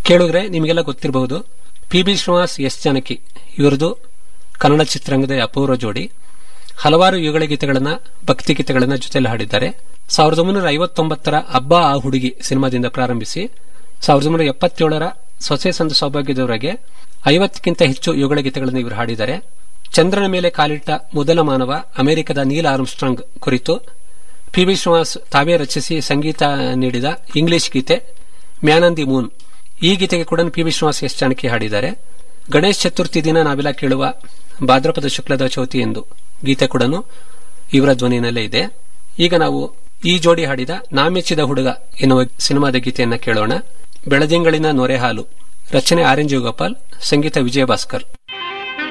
ಕೇಳಿದ್ರೆ ನಿಮಗೆಲ್ಲ ಗೊತ್ತಿರಬಹುದು P B Srinivas S Janaki ಇವರದು ಕನ್ನಡ ಚಿತ್ರರಂಗದ ಅಪೂರ್ವ ಜೋಡಿ ಹಲವಾರು ಯುಗಳ ಗೀತೆಗಳನ್ನ ಭಕ್ತಿ ಗೀತೆಗಳನ್ನ ಜೊತೆಯಲ್ಲಿ ಹಾಡಿದ್ದಾರೆ ಸಾವಿರದ ಒಂಬೈನೂರ ಐವತ್ತೊಂಬತ್ತರ ಹಬ್ಬ ಆ ಹುಡುಗಿ ಸಿನಿಮಾದಿಂದ ಪ್ರಾರಂಭಿಸಿ ಸಾವಿರದ ಒಂಬೈನೂರ ಎಪ್ಪತ್ತೇಳರ ಸೊಸೆ ಸಂದು ಸೌಭಾಗ್ಯದವರೆಗೆ ಐವತ್ತಕ್ಕಿಂತ ಹೆಚ್ಚು ಯುಗಳ ಗೀತೆಗಳನ್ನು ಇವರು ಹಾಡಿದ್ದಾರೆ ಚಂದ್ರನ ಮೇಲೆ ಕಾಲಿಟ್ಟ ಮೊದಲ ಮಾನವ ಅಮೆರಿಕದ ನೀಲ್ ಆರ್ಮ್ಸ್ಟ್ರಾಂಗ್ ಕುರಿತು ಪಿ ಬಿ ಶ್ರೀನಿವಾಸ್ ತಾವೇ ರಚಿಸಿ ಸಂಗೀತ ನೀಡಿದ ಇಂಗ್ಲಿಷ್ ಗೀತೆ ಮ್ಯಾನ್ ಆನ್ ದಿ ಮೂನ್ ಈ ಗೀತೆಗೆ ಕೂಡ P B Srinivas S Janaki ಹಾಡಿದ್ದಾರೆ ಗಣೇಶ್ ಚತುರ್ಥಿ ದಿನ ನಾವೆಲ್ಲ ಕೇಳುವ ಭಾದ್ರಪದ ಶುಕ್ಲದ ಚೌತಿ ಎಂದು ಗೀತೆ ಕೂಡ ಇವರ ಧ್ವನಿನಲ್ಲೇ ಇದೆ ಈಗ ನಾವು ಈ ಜೋಡಿ ಹಾಡಿದ ನಾಮೆಚ್ಚಿದ ಹುಡುಗ ಎನ್ನುವ ಸಿನಿಮಾದ ಗೀತೆಯನ್ನ ಕೇಳೋಣ ಬೆಳದಿಂಗಳಿನ ನೊರೆ ಹಾಲು ರಚನೆ ಆರೆಂಜ್ ಗೋಪಾಲ್ ಸಂಗೀತ ವಿಜಯ ಭಾಸ್ಕರ್